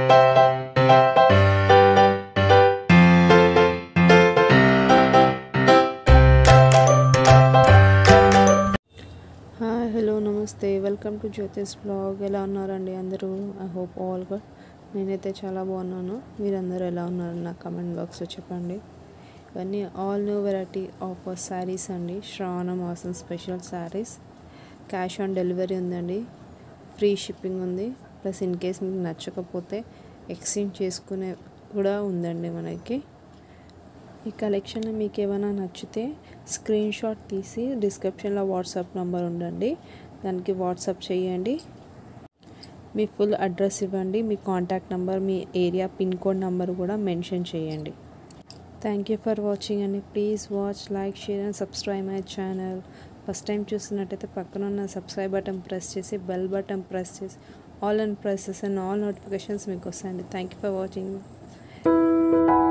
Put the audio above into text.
hi hello నమస్తే welcome to Jyotish blog ఎలా ఉన్నారండి అందరూ ఐ హోప్ ఆల్ గుడ్ నేనైతే చాలా బాగున్నాను మీరందరూ ఎలా ఉన్నారు నా కమెంట్ బాక్స్లో చెప్పండి ఇవన్నీ all new variety of sarees అండి శ్రావణ మాసం special sarees cash on delivery ఉందండి ఫ్రీ షిప్పింగ్ ఉంది ప్లస్ ఇన్ కేస్ మీకు నచ్చకపోతే ఎక్స్చేంజ్ చేసుకునే కూడా ఉందండి మనకి ఈ కలెక్షన్లో మీకు ఏమైనా నచ్చితే స్క్రీన్ షాట్ తీసి డిస్క్రిప్షన్లో వాట్సాప్ నెంబర్ ఉండండి దానికి వాట్సాప్ చేయండి మీ ఫుల్ అడ్రస్ ఇవ్వండి మీ కాంటాక్ట్ నెంబర్ మీ ఏరియా పిన్ కోడ్ నెంబర్ కూడా మెన్షన్ చేయండి థ్యాంక్ యూ ఫర్ వాచింగ్ అండి please watch like share and subscribe my channel first time చూస్తున్నట్టయితే పక్కన ఉన్న సబ్స్క్రైబ్ బటన్ ప్రెస్ చేసి బెల్ బటన్ ప్రెస్ చేసి all and presses and all notifications మీకు వస్తాయండి థ్యాంక్ యూ ఫర్ వాచింగ్